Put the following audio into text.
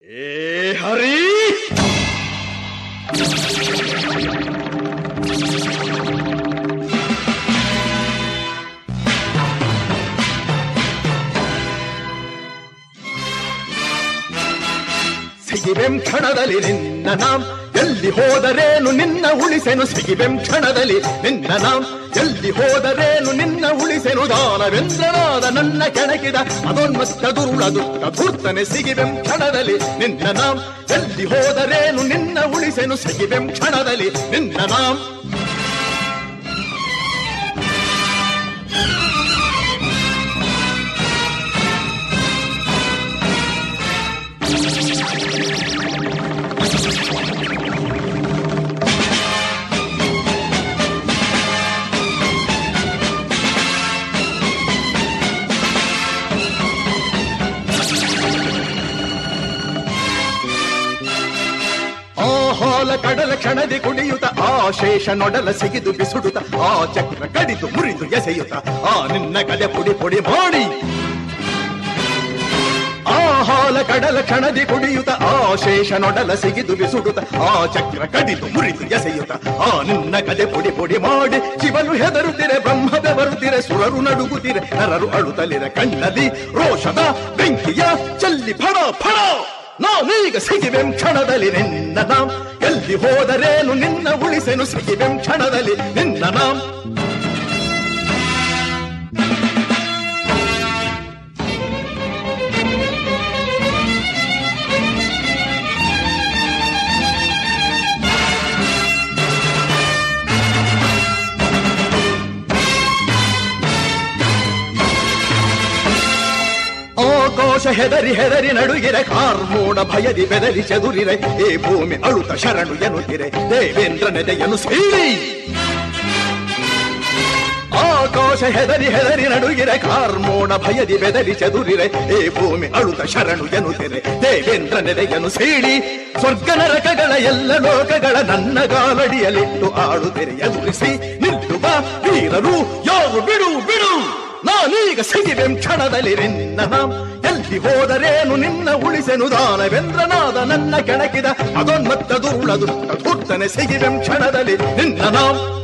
ಏ ಹರಿ ಸಿಗಿಬೆಂ ಕ್ಷಣದಲ್ಲಿ ನಿನ್ನ ನಾಂ ಎಲ್ಲಿ ಹೋದರೇನು ನಿನ್ನ ಉಳಿಸೆನು ಸಿಗಿಬೆಂ ಕ್ಷಣದಲ್ಲಿ ನಿನ್ನ ನಾಂ ಎಲ್ಲಿ ಹೋದರೇನು ನಿನ್ನ ಉಳಿಸೆನು ದಾನವೆಂದ್ರನಾದ ನನ್ನ ಕೆಣಕಿದ ಅದೊನ್ಮತ್ತ ದುರುಳ ದುಃಖ ಧೂರ್ತನೆ ಸಿಗಿಬೆಂ ಕ್ಷಣದಲ್ಲಿ ನಿನ್ನ ನಾಂ ಎಲ್ಲಿ ಹೋದರೇನು ನಿನ್ನ ಉಳಿಸೆನು ಸಿಗಿಬೆಂ ಕ್ಷಣದಲ್ಲಿ ನಿನ್ನ ನಾಂ ಆ ಹಾಲ ಕಡಲ ಕ್ಷಣದಿ ಕುಣಿಯುತ್ತ ಆ ಶೇಷ ನೊಡಲ ಸಿಗಿದು ಬಿಸುಡುತ್ತ ಆ ಚಕ್ರ ಕಡಿದು ಮುರಿದು ಎಸೆಯುತ್ತ ಆ ನಿನ್ನ ಕದೆ ಪುಡಿ ಪುಡಿ ಮಾಡಿ ಆ ಹಾಲ ಕಡಲ ಕ್ಷಣದಿ ಕುಡಿಯುತ್ತ ಆ ಶೇಷ ನೊಡಲ ಸಿಗಿದು ಬಿಸುಡುತ್ತ ಆ ಚಕ್ರ ಕಡಿದು ಮುರಿದು ಎಸೆಯುತ್ತ ಆ ನಿನ್ನ ಕದೆ ಪುಡಿ ಪುಡಿ ಮಾಡಿ ಶಿವನು ಹೆದರುತ್ತಿರೆ ಬ್ರಹ್ಮ ಬೆವರುತ್ತಿರೆ ಸುರರು ನಡುಗುತ್ತಿರೆ ನರರು ಅಳುತ್ತಲಿರೆ ಕಣ್ಣಲ್ಲಿ ರೋಷದ ಬೆಂಕಿಯ ಚಲ್ಲಿ ಫಡ ಫಡ ನಾನೀಗ ಸಿಗಿವೆಂ ಕ್ಷಣದಲ್ಲಿ ನಿನ್ನ ನಾಂ ಎಲ್ಲಿ ಹೋದರೇನು ನಿನ್ನ ಉಳಿಸೆನು ಸಿಗಿವೆಂ ಕ್ಷಣದಲ್ಲಿ ನಿನ್ನ ನಾಂ ಆಕಾಶ ಹೆದರಿ ಹೆದರಿ ನಡುಗಿರೆ ಕಾರ್ಮೋಡ ಭಯದಿ ಬೆದರಿ ಚದುರಿರೆ ಏ ಭೂಮಿ ಅಳುತ ಶರಣು ಎನ್ನುತ್ತಿರೆ ದೇವೇಂದ್ರ ನೆದೆಯನ್ನು ಸೀಳಿ ಆಕಾಶ ಹೆದರಿ ಹೆದರಿ ನಡುಗಿರೆ ಕಾರ್ಮೋಡ ಭಯದಿ ಬೆದರಿ ಚದುರಿರೆ ಏ ಭೂಮಿ ಅಳುತ ಶರಣು ಎನ್ನುತ್ತಿರೆ ದೇವೇಂದ್ರ ನೆದೆಯನ್ನು ಸೀಳಿ ಸ್ವರ್ಗ ನರಕಗಳ ಎಲ್ಲ ಲೋಕಗಳ ನನ್ನ ಗಾಲಡಿಯಲ್ಲಿಟ್ಟು ಆಡುತ್ತಿರೆ ಎದುರಿಸಿ ನಿಲ್ಲುವ ವೀರರು ಯಾರು ಬಿಡು ಬಿಡು ನಾನೀಗ ಸಿಗಿವೆಂ ಕ್ಷಣದಲ್ಲಿ ನಿನ್ನ ನಾಂ ಎಲ್ಲಿ ಹೋದರೇನು ನಿನ್ನ ಉಳಿಸೆನು ದಾನವೆಂದ್ರನಾದ ನನ್ನ ಕೆಣಕಿದ ಅದೊನ್ಮತ್ತ ದುರುಳ ದುಷ್ಟ ಧೂರ್ತನೆ ಸಿಗಿವೆಂ ಕ್ಷಣದಲ್ಲಿ ನಿನ್ನ ನಾಂ